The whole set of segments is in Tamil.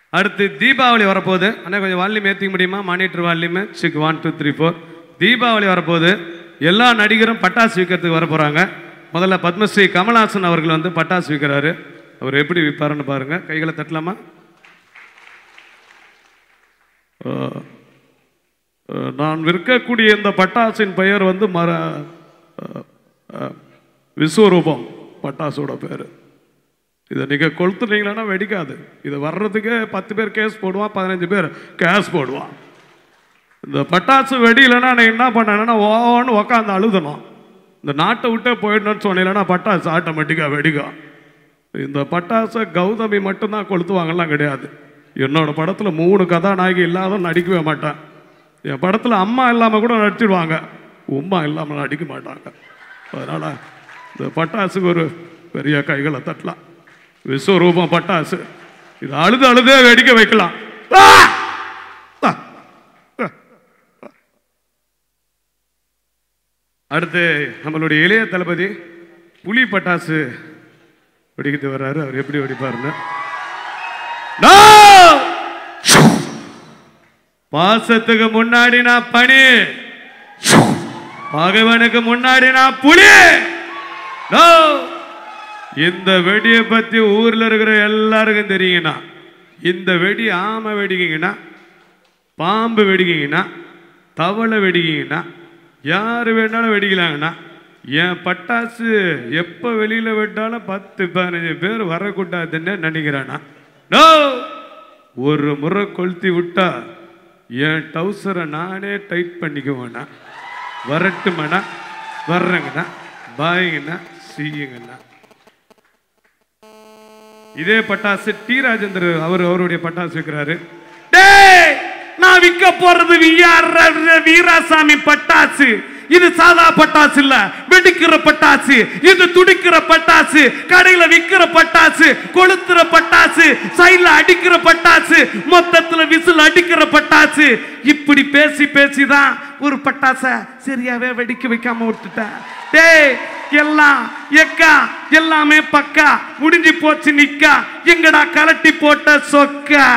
அடுத்து தீபாவளி வரப்போகுது அண்ணா கொஞ்சம் வால்யூம் ஏற்றிக்க முடியுமா monitor volume check one two three four Deepavali வரப்போகுது எல்லா நடிகரும் பட்டாசு விற்கிறதுக்கு வர போகிறாங்க முதல்ல பத்மஸ்ரீ கமல்ஹாசன் அவர்கள் வந்து பட்டாசு விற்கிறாரு அவர் எப்படி விற்பாருன்னு பாருங்க கைகளை தட்டலாமா அஹ், அஹ், நான் விற்கக்கூடிய இந்த பட்டாசின் பெயர் வந்து மர அஹ், அஹ், விஸ்வரூபம் பட்டாசோட பேர் இதை நீங்கள் கொளுத்துனீங்கன்னா வெடிக்காது இது வர்றதுக்கே பத்து பேர் கேஸ் போடுவான் பதினஞ்சு பேர் கேஸ் போடுவான் இந்த பட்டாசு வெடியிலன்னா நான் என்ன பண்ணேன்னா ஓன்னு உக்காந்து அழுதணும் இந்த நாட்டை விட்டே போயிடணும்னு சொன்னீங்கன்னா பட்டாசு ஆட்டோமேட்டிக்காக வெடிக்கும் இந்த பட்டாசை கௌதமி மட்டும்தான் கொளுத்துவாங்கலாம் கிடையாது என்னோட படத்தில் மூணு கதாநாயகி இல்லாத நடிக்கவே மாட்டேன் என் படத்தில் அம்மா இல்லாமல் கூட நடிச்சிடுவாங்க உம்மா இல்லாமல் நடிக்க மாட்டாங்க அதனால் இந்த பட்டாசுக்கு ஒரு பெரிய கைகளை தட்டலாம் விஸ்வரூபம் பட்டாசு இது அழுது அழுதே வெடிக்க வைக்கலாம் ஆ! ஆ! ஆ! அடுத்து நம்மளுடைய இளைய தளபதி புலி பட்டாசு வெடிக்கிட்டு வர்றாரு அவர் எப்படி வெடிப்பாருன்னு No! பாசத்துக்கு முன்னாடி நான் பனி பகைவனுக்கு முன்னாடி நான் புலி No! இந்த வெடியை பத்தி ஊர்ல இருக்கிற எல்லாருக்கும் தெரியுங்கண்ணா இந்த வெடி ஆமை வெடிக்கிங்கன்னா பாம்பு வெடிக்கிங்கன்னா தவளை வெடிக்கிங்கன்னா யார் வேணாலும் வெடிக்கலாங்கண்ணா என் பட்டாசு எப்போ வெளியில் விட்டாலும் பத்து பதினஞ்சு பேர் வரக்கூடாதுன்னு நினைக்கிறானா நோ ஒரு முறை கொளுத்தி விட்டா என் டவுசரை நானே டைட் பண்ணிக்குவேண்ணா வரட்டுமாண்ணா வர்றேங்கண்ணா பாய்ங்கண்ணா சீயுங்கண்ணா இதே பட்டாசு டி ராஜேந்தர் அவர் அவருடைய பட்டாசு வைக்கிறாரு டேய் நான் விற்க போறது விஆர் வீராசாமி பட்டாசு இது சாதா பட்டாசு இல்ல வெடிக்கிற பட்டாசு இது துடிக்கிற பட்டாசு கடையில விக்கிற பட்டாசு கொளுத்துற பட்டாசு சைடுல அடிக்கிற பட்டாசு மொத்தத்துல விசில் அடிக்கிற பட்டாசு இப்படி பேசி பேசி தான் ஒரு பட்டாச சரியாவே வெடிக்க வைக்காம விட்டுட்டேன் டேய் எல்லாம் எக்கா எல்லாமே பக்கா முடிஞ்சு போச்சு நிக்கா எங்கடா கலட்டி போட்ட சொக்கா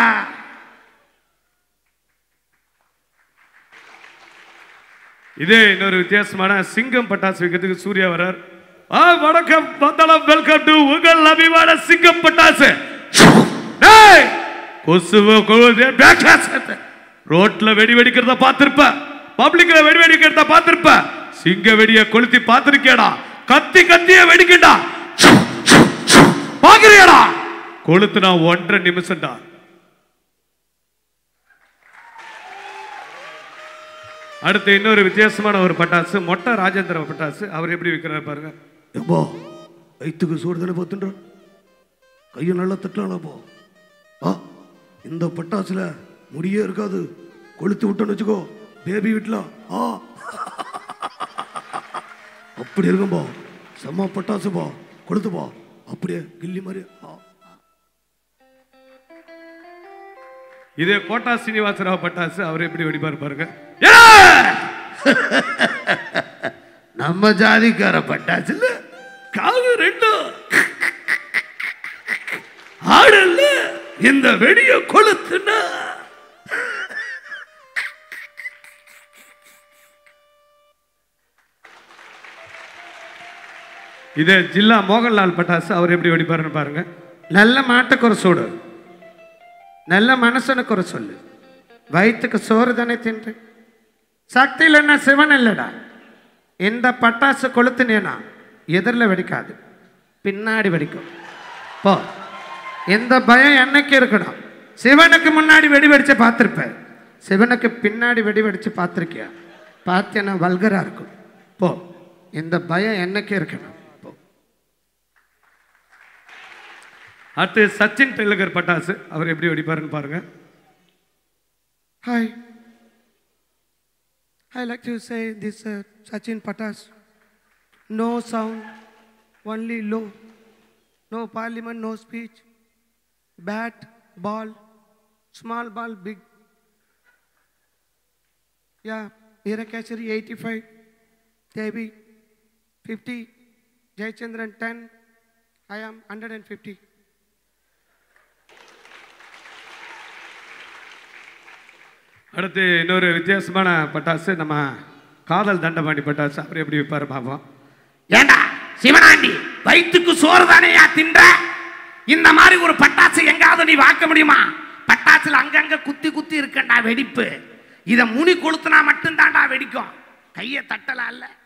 இதே இன்னொரு வித்தியாசமான சிங்கம் பட்டாசு வைக்கிறதுக்கு சூர்யா வரார் ஆ வணக்கம் வந்தனம் வெல்கம் டு உங்கள் அபிமான சிங்கம் பட்டாசு டேய் கொசுவ கொழுது பேக்காசத்தை ரோட்ல வெடி வெடிக்கிறத பார்த்திருப்ப பப்ளிக்ல வெடி வெடிக்கிறத பார்த்திருப்ப சிங்க வெடிய கொளுத்தி பார்த்திருக்கேடா கத்தி கத்திய வெடிக்கடா பாக்குறியாடா கொளுத்துனா ஒன்றரை நிமிஷம்டா அடுத்து இன்னொரு வித்தியாசமான ஒரு பட்டாசு மொட்டை ராஜேந்திர பட்டாசு அவர் எப்படி விற்கிறார் பாருங்க ஏப்பா வயிற்றுக்கு சூடு தானே பார்த்துன்ற கையை நல்லா தட்டலாம்ப்பா ஆ இந்த பட்டாசுல முடியே இருக்காது கொளுத்து விட்டோன்னு வச்சுக்கோ பேபி விட்டலாம் ஆ அப்படி இருக்கும்பா செம்ம பட்டாசுப்பா கொளுத்துப்பா அப்படியே கில்லி மாதிரி ஆ இதே கோட்டா சீனிவாசராவ் பட்டாசு அவர் எப்படி வெடிப்பார் பாருங்க நம்ம ஜாதிக்கார பட்டாசுல காது ரெண்டு ஆடல்ல இந்த வெடிய கொளுத்துனா இது ஜில்லா மோகன்லால் பட்டாசு அவர் எப்படி வெடிப்பாருன்னு பாருங்க நல்ல மாட்டுக்கு ஒரு சூடு நல்ல மனுஷனுக்கு ஒரு சொல்லு வயிற்றுக்கு சோறு தானே தின்று சக்தி இல்லைன்னா சிவன் இல்லைடா இந்த பட்டாசு கொளுத்துனேனா எதிரில் வெடிக்காது பின்னாடி வெடிக்கும் போ எந்த பயம் என்னைக்கு இருக்கணும் சிவனுக்கு முன்னாடி வெடி வெடிச்சு பார்த்துருப்பேன் சிவனுக்கு பின்னாடி வெடி வெடிச்சு பார்த்துருக்கியா பார்த்தேன்னா வல்கரா இருக்கும் போ இந்த பயம் என்னைக்கு இருக்கணும் போ அடுத்து சச்சின் டெண்டுல்கர் பட்டாசு அவர் எப்படி வெடிப்பாருன்னு பாருங்க hi I like to say this uh, Sachin Patas. No sound, only low. No parliament, no speech. Bat, ball, small ball, big. Yeah, Irakashari 85, Devi 50, Jayachandran 10. I am 150. அடுத்து இன்னொரு வித்தியாசமான பட்டாசு நம்ம காதல் தண்டபாணி பட்டாசு அவர் எப்படி விற்பாரு பார்ப்போம் ஏண்டா சிவனாண்டி வயிற்றுக்கு சோறு தானேயா தின்ற இந்த மாதிரி ஒரு பட்டாசு எங்காவது நீ வாக்க முடியுமா பட்டாசுல அங்கங்க குத்தி குத்தி இருக்கண்டா வெடிப்பு இத முனி கொளுத்துனா மட்டும்தான்டா வெடிக்கும் கையை தட்டலாம் இல்ல